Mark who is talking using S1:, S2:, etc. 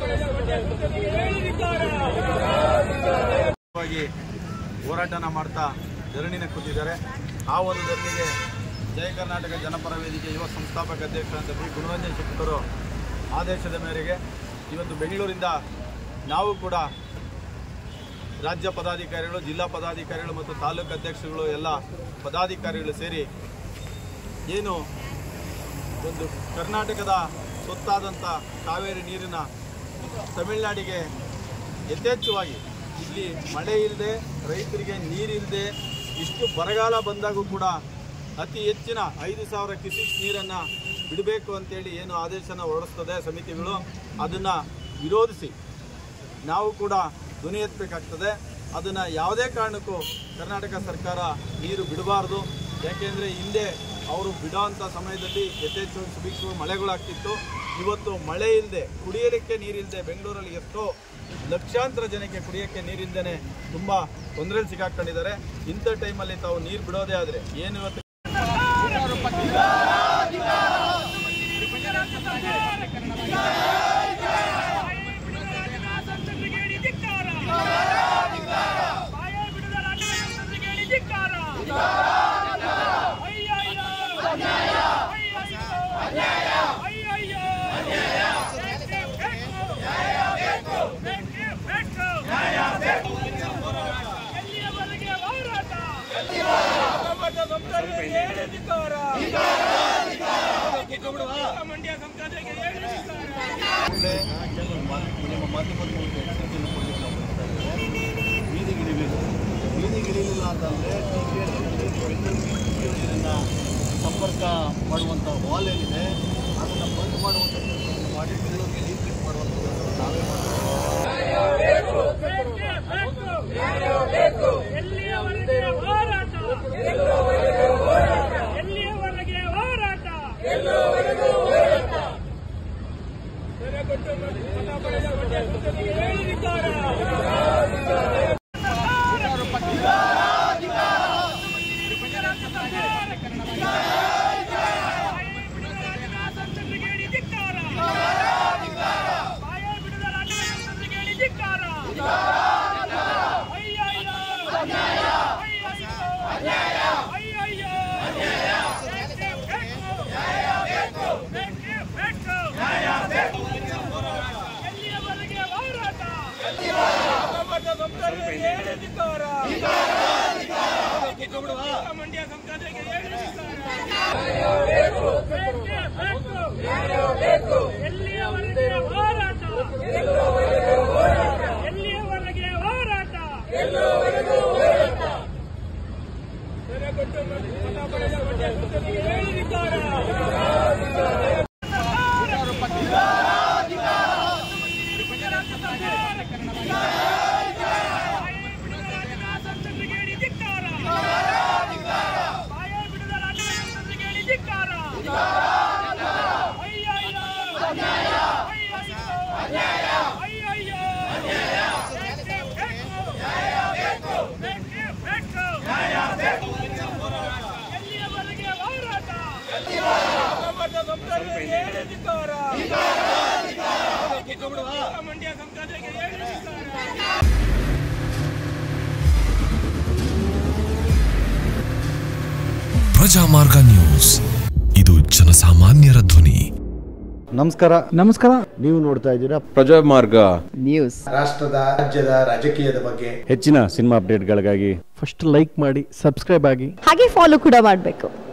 S1: ವಾಗಿ ಹೋರಾಟನ ಮಾಡ್ತಾ ಧರಣಿನ ಕೂತಿದ್ದಾರೆ ಆ ಒಂದು ಧರಣಿಗೆ ಜಯ ಕರ್ನಾಟಕ ಜನಪರ ವೇದಿಕೆ ಯುವ ಸಂಸ್ಥಾಪಕ ಅಧ್ಯಕ್ಷರಾದ ಬಿ ಗುಣರಂಜನ್ ಶೆಟ್ಟರು ಆದೇಶದ ಮೇರೆಗೆ ಇವತ್ತು ಬೆಂಗಳೂರಿಂದ ನಾವು ಕೂಡ ರಾಜ್ಯ ಪದಾಧಿಕಾರಿಗಳು ಜಿಲ್ಲಾ ಪದಾಧಿಕಾರಿಗಳು ಮತ್ತು ತಾಲೂಕು ಅಧ್ಯಕ್ಷರುಗಳು ಎಲ್ಲ ಪದಾಧಿಕಾರಿಗಳು ಸೇರಿ ಏನು ಒಂದು ಕರ್ನಾಟಕದ ಸೊತ್ತಾದಂಥ ಕಾವೇರಿ ನೀರಿನ ತಮಿಳುನಾಡಿಗೆ ಯಥೇಚ್ಛವಾಗಿ ಇಲ್ಲಿ ಮಳೆ ಇಲ್ಲದೆ ರೈತರಿಗೆ ನೀರಿಲ್ಲದೆ ಇಷ್ಟು ಬರಗಾಲ ಬಂದಾಗೂ ಕೂಡ ಅತಿ ಹೆಚ್ಚಿನ ಐದು ಸಾವಿರ ಕ್ಯೂಸಿಕ್ ನೀರನ್ನು ಬಿಡಬೇಕು ಅಂತೇಳಿ ಏನು ಆದೇಶನ ಹೊರಡಿಸ್ತದೆ ಸಮಿತಿಗಳು ಅದನ್ನು ವಿರೋಧಿಸಿ ನಾವು ಕೂಡ ಧ್ವನಿ ಎತ್ತಬೇಕಾಗ್ತದೆ ಅದನ್ನು ಯಾವುದೇ ಕಾರಣಕ್ಕೂ ಕರ್ನಾಟಕ ಸರ್ಕಾರ ನೀರು ಬಿಡಬಾರ್ದು ಯಾಕೆಂದರೆ ಹಿಂದೆ ಅವರು ಬಿಡೋವಂಥ ಸಮಯದಲ್ಲಿ ಯಥೇಚ್ಛವಾಗಿ ಸುಭಿಕ್ಷ ಮಳೆಗಳಾಗ್ತಿತ್ತು ಇವತ್ತು ಮಳೆ ಇಲ್ಲದೆ ಕುಡಿಯಲಿಕ್ಕೆ ನೀರಿಲ್ಲದೆ ಬೆಂಗಳೂರಲ್ಲಿ ಎಷ್ಟೋ ಲಕ್ಷಾಂತರ ಜನಕ್ಕೆ ಕುಡಿಯೋಕ್ಕೆ ನೀರಿಲ್ಲದೆ ತುಂಬ ತೊಂದರೆಯಲ್ಲಿ ಸಿಕ್ಕಾಕೊಂಡಿದ್ದಾರೆ ಇಂಥ ಟೈಮಲ್ಲಿ ತಾವು ನೀರು ಬಿಡೋದೇ ಆದರೆ ಏನು ಇವತ್ತು
S2: ಎಲ್ಲಿಯವರೆಗೆ ಹೋರಾಟ ಮಂಡ್ಯ ಸಂಸದರಿಗೆ ಹೇಳಿ
S1: ಕೂಡಲೇ ಕೆಲವು ಮಾಧ್ಯ- ನಿಮ್ಮ ಮಾಧ್ಯಮದ ಮೂಲಕ ಎಚ್ಚರಿಕೆಯನ್ನು ಕೊಡಲಿಕ್ಕೆ ನಾವು ಬಯಸ್ತಾ ಇದ್ದೇವೆ. ಬೀದಿಗಿಳಿಬೇಕು ಬೀದಿಗಿಳಿಲಿಲ್ಲ ಅಂತಂದರೆ ನೀರನ್ನು ಸಂಪರ್ಕ ಮಾಡುವಂಥ ವಾಲ್ ಏನಿದೆ ಅದನ್ನು ಬಂದ್ ಮಾಡುವಂಥ ಕೆಲಸವನ್ನು ಮಾಡಿ ಬೆಂಗಳೂರಿಗೆ ನೀರು ಬಿಟ್ಟು ಮಾಡುವಂಥ ಕೆಲಸವನ್ನು ನಾವೇ ಮಾಡ್ತೀವಿ
S2: ಎಲ್ಲಿಯವರೆಗೆ ಹೋರಾಟ ಎಲ್ಲಿಯವರೆಗೆ ಹೋರಾಟ ಹೇಳಿದ್ದಾರೆ ಎಲ್ಲಿಯವರೆಗೆ ಹೋರಾಟ ಮಂಡ್ಯ ಸಂಸದರಿಗೆ ಎಲ್ಲಿಯವರೆಗೆ ಹೋರಾಟ ಎಲ್ಲಿಯವರೆಗೆ ಹೋರಾಟ ಎಲ್ಲಿಯವರೆಗೆ ಹೋರಾಟ ಮಂಡ್ಯ ಸಂಸದರಿಗೆ ಹೇಳಿದ್ದಾರೆ
S3: ಪ್ರಜಾಮಾರ್ಗ ನ್ಯೂಸ್ ಇದು ಜನಸಾಮಾನ್ಯರ ಧ್ವನಿ
S4: ನಮಸ್ಕಾರ
S5: ನಮಸ್ಕಾರ
S4: ನೀವು ನೋಡ್ತಾ ಇದ್ದೀರಾ
S6: ಪ್ರಜಾಮಾರ್ಗ
S5: ನ್ಯೂಸ್
S7: ರಾಷ್ಟ್ರದ ರಾಜ್ಯದ ರಾಜಕೀಯದ ಬಗ್ಗೆ
S4: ಹೆಚ್ಚಿನ ಸಿನಿಮಾ ಅಪ್ಡೇಟ್ಗಳಿಗಾಗಿ
S5: ಫಸ್ಟ್ ಲೈಕ್ ಮಾಡಿ ಸಬ್ಸ್ಕ್ರೈಬ್ ಆಗಿ
S8: ಹಾಗೆ ಫಾಲೋ ಕೂಡ ಮಾಡಬೇಕು